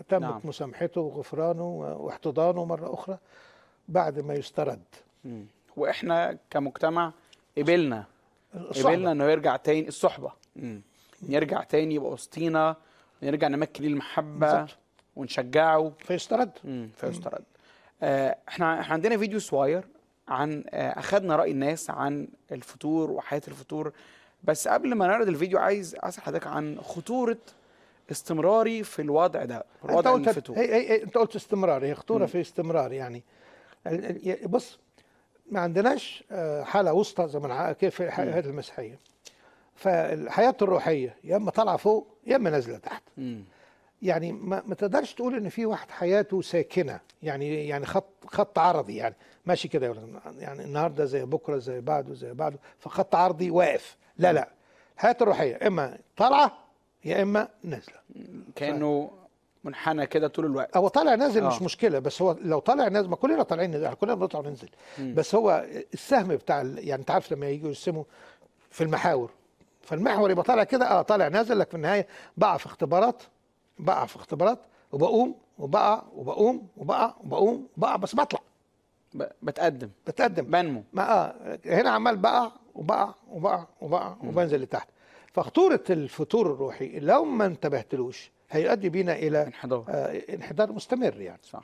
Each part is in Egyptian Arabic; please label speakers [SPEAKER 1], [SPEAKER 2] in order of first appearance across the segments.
[SPEAKER 1] تمت
[SPEAKER 2] نعم.
[SPEAKER 1] مسامحته وغفرانه واحتضانه مره اخرى بعد ما يسترد
[SPEAKER 2] مم. واحنا كمجتمع قبلنا
[SPEAKER 1] الصعبة.
[SPEAKER 2] قبلنا انه يرجع تاني الصحبه مم. نرجع تاني يبقى وسطينا ونرجع نمكن ليه المحبه
[SPEAKER 1] بالظبط.
[SPEAKER 2] ونشجعه
[SPEAKER 1] فيسترد
[SPEAKER 2] مم. فيسترد آه احنا احنا عندنا فيديو صغير عن آه اخذنا راي الناس عن الفطور وحياه الفطور بس قبل ما نعرض الفيديو عايز اسال حضرتك عن خطوره استمراري في الوضع ده في
[SPEAKER 1] انت
[SPEAKER 2] الوضع
[SPEAKER 1] قلت
[SPEAKER 2] الفطور
[SPEAKER 1] هي هي انت قلت استمرار هي خطوره
[SPEAKER 2] مم.
[SPEAKER 1] في استمرار يعني ال- ال- بص ما عندناش آه، حاله وسطى زي ما نع- كيف في الحياه المسيحيه فالحياه الروحيه يا اما طالعه فوق يا اما نازله تحت
[SPEAKER 2] مم.
[SPEAKER 1] يعني ما, ما تقدرش تقول ان في واحد حياته ساكنه يعني يعني خط خط عرضي يعني ماشي كده يا ولد. يعني النهارده زي بكره زي بعده زي بعده فخط عرضي واقف لا لا الحياه الروحيه اما طالعه يا اما نازله
[SPEAKER 2] كانه منحنى كده طول الوقت
[SPEAKER 1] هو طالع نازل
[SPEAKER 2] آه.
[SPEAKER 1] مش مشكله بس هو لو طالع نازل ما كلنا طالعين نازل كلنا بنطلع وننزل
[SPEAKER 2] مم.
[SPEAKER 1] بس هو السهم بتاع ال- يعني انت عارف لما يجوا يرسموا في المحاور فالمحور يبقى طالع كده اه طالع نازل لك في النهايه بقع في اختبارات بقع في اختبارات وبقوم وبقع وبقوم وبقع وبقوم وبقع بس بطلع
[SPEAKER 2] ب- بتقدم
[SPEAKER 1] بتقدم
[SPEAKER 2] بنمو
[SPEAKER 1] ما اه هنا عمال بقع وبقع وبقع وبقع وبنزل لتحت فخطوره الفتور الروحي لو ما انتبهتلوش هيؤدي بينا الى
[SPEAKER 2] انحدار
[SPEAKER 1] آه انحدار مستمر يعني
[SPEAKER 2] صح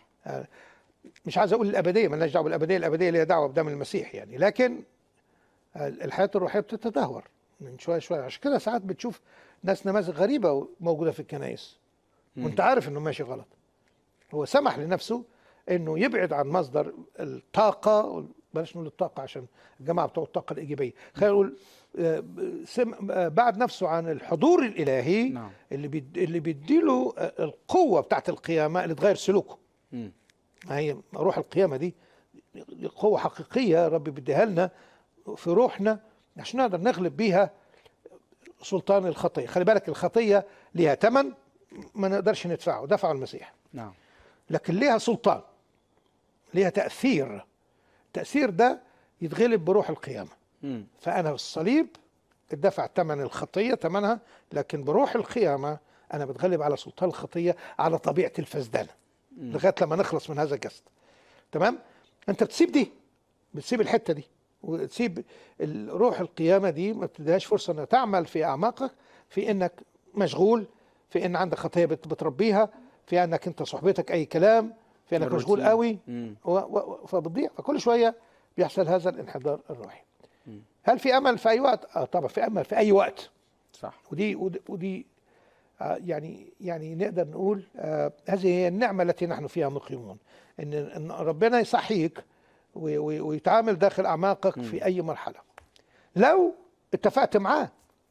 [SPEAKER 1] مش عايز اقول الابديه مالناش دعوه بالابديه الابديه ليها دعوه بدم المسيح يعني لكن الحياه الروحيه بتتدهور من شويه شويه عشان كده ساعات بتشوف ناس نماذج غريبه موجوده في الكنائس
[SPEAKER 2] مم.
[SPEAKER 1] وانت عارف انه ماشي غلط هو سمح لنفسه انه يبعد عن مصدر الطاقه بلاش نقول الطاقه عشان الجماعه بتوع الطاقه الايجابيه خلينا نقول آه، سم- آه، بعد نفسه عن الحضور الالهي
[SPEAKER 2] نعم
[SPEAKER 1] اللي بيد اللي بيديله آه، القوه بتاعت القيامه اللي تغير سلوكه
[SPEAKER 2] مم.
[SPEAKER 1] ما هي روح القيامة دي دي قوة حقيقية ربي بيديها لنا في روحنا عشان نقدر نغلب بيها سلطان الخطية خلي بالك الخطية ليها ثمن ما نقدرش ندفعه دفعه المسيح
[SPEAKER 2] نعم
[SPEAKER 1] لكن ليها سلطان ليها تأثير التأثير ده يتغلب بروح القيامة
[SPEAKER 2] مم.
[SPEAKER 1] فأنا في الصليب اتدفع ثمن الخطية ثمنها لكن بروح القيامة أنا بتغلب على سلطان الخطية على طبيعة الفسدانة
[SPEAKER 2] مم.
[SPEAKER 1] لغايه لما نخلص من هذا الجسد تمام انت بتسيب دي بتسيب الحته دي وتسيب ال- روح القيامه دي ما بتديهاش فرصه انها تعمل في اعماقك في انك مشغول في ان عندك خطيه بت- بتربيها في انك انت صحبتك اي كلام في انك مشغول
[SPEAKER 2] الروتين.
[SPEAKER 1] قوي
[SPEAKER 2] مم.
[SPEAKER 1] و- و- فبتضيع فكل شويه بيحصل هذا الانحدار الروحي
[SPEAKER 2] مم.
[SPEAKER 1] هل في امل في اي وقت اه طبعا في امل في اي وقت
[SPEAKER 2] صح
[SPEAKER 1] ودي ودي, ودي آه، يعني يعني نقدر نقول آه، هذه هي النعمة التي نحن فيها مقيمون إن, إن ربنا يصحيك وي- وي- ويتعامل داخل أعماقك
[SPEAKER 2] مم.
[SPEAKER 1] في أي مرحلة لو اتفقت معاه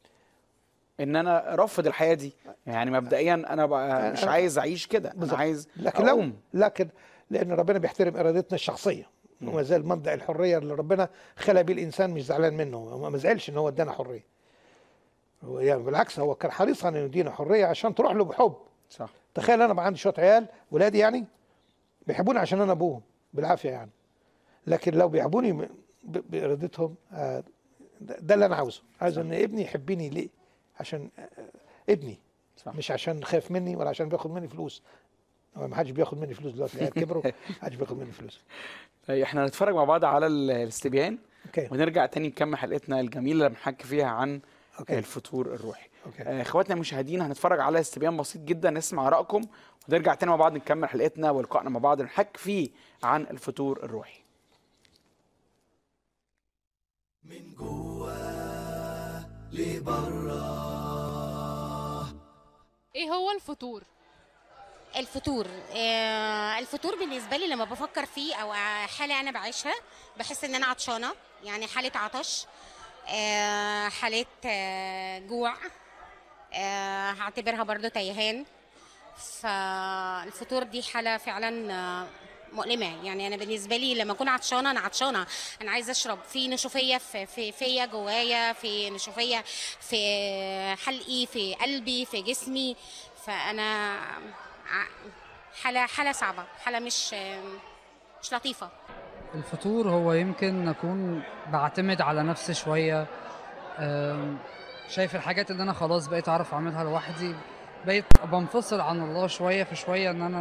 [SPEAKER 2] ان انا رافض الحياه دي يعني مبدئيا انا بقى مش
[SPEAKER 1] أنا-
[SPEAKER 2] عايز اعيش كده انا
[SPEAKER 1] بالظبط.
[SPEAKER 2] عايز
[SPEAKER 1] لكن لو
[SPEAKER 2] أقوم.
[SPEAKER 1] لكن لأن ربنا بيحترم إرادتنا الشخصية
[SPEAKER 2] مم.
[SPEAKER 1] وما زال مبدأ الحرية اللي ربنا خلق بيه الإنسان مش زعلان منه هو ما زعلش إن هو ادانا حرية هو يعني بالعكس هو كان حريص على إنه يدينا حرية عشان تروح له بحب
[SPEAKER 2] صح
[SPEAKER 1] تخيل انا بقى عندي شويه عيال ولادي يعني بيحبوني عشان انا ابوهم بالعافيه يعني لكن لو بيحبوني ب- ب- بارادتهم آه، ده ده اللي انا عاوزه عايز
[SPEAKER 2] صح.
[SPEAKER 1] ان ابني يحبني ليه عشان آه، ابني
[SPEAKER 2] صح
[SPEAKER 1] مش عشان خايف مني ولا عشان بياخد مني فلوس هو ما حدش بياخد مني فلوس دلوقتي العيال كبروا ما حدش بياخد مني فلوس
[SPEAKER 2] طيب احنا هنتفرج مع بعض على ال- الاستبيان
[SPEAKER 1] اوكي
[SPEAKER 2] ونرجع تاني نكمل حلقتنا الجميله اللي بنحكي فيها عن
[SPEAKER 1] اوكي
[SPEAKER 2] الفطور الروحي
[SPEAKER 1] اوكي
[SPEAKER 2] آه، اخواتنا المشاهدين هنتفرج على استبيان بسيط جدا نسمع ارائكم ونرجع تاني مع بعض نكمل حلقتنا ولقائنا مع بعض نحكي فيه عن الفطور الروحي
[SPEAKER 3] من جوه لبره
[SPEAKER 4] ايه هو الفطور
[SPEAKER 5] الفطور آه، الفطور بالنسبه لي لما بفكر فيه او حاله انا بعيشها بحس ان انا عطشانه يعني حاله عطش آه، حالة آه، جوع آه، هعتبرها برضو تيهان فالفطور دي حالة فعلا آه، مؤلمة يعني أنا بالنسبة لي لما أكون عطشانة أنا عطشانة أنا عايزة أشرب في نشوفية في في فيا جوايا في نشوفية في حلقي في قلبي في جسمي فأنا ع- حالة حالة صعبة حالة مش مش لطيفة
[SPEAKER 6] الفطور هو يمكن أكون بعتمد على نفسي شوية أم، شايف الحاجات اللي أنا خلاص بقيت أعرف أعملها لوحدي بقيت بنفصل عن الله شويه في شويه ان انا